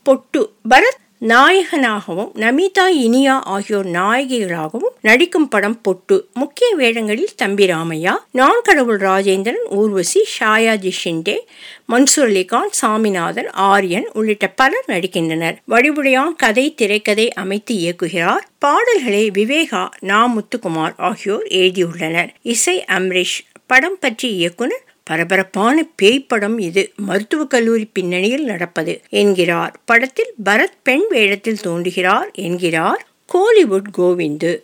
பொட்டு பரத் நாயகனாகவும் நமிதா இனியா ஆகியோர் நாயகிகளாகவும் நடிக்கும் படம் பொட்டு முக்கிய வேடங்களில் தம்பி ராமையா நான் கடவுள் ராஜேந்திரன் ஊர்வசி ஷாயாஜி ஷிண்டே மன்சூர் அலிகான் சாமிநாதன் ஆரியன் உள்ளிட்ட பலர் நடிக்கின்றனர் வடிவுடையான் கதை திரைக்கதை அமைத்து இயக்குகிறார் பாடல்களை விவேகா நா முத்துக்குமார் ஆகியோர் எழுதியுள்ளனர் இசை அம்ரிஷ் படம் பற்றி இயக்குனர் பரபரப்பான பேய் படம் இது மருத்துவக் கல்லூரி பின்னணியில் நடப்பது என்கிறார் படத்தில் பரத் பெண் வேடத்தில் தோன்றுகிறார் என்கிறார் கோலிவுட் கோவிந்து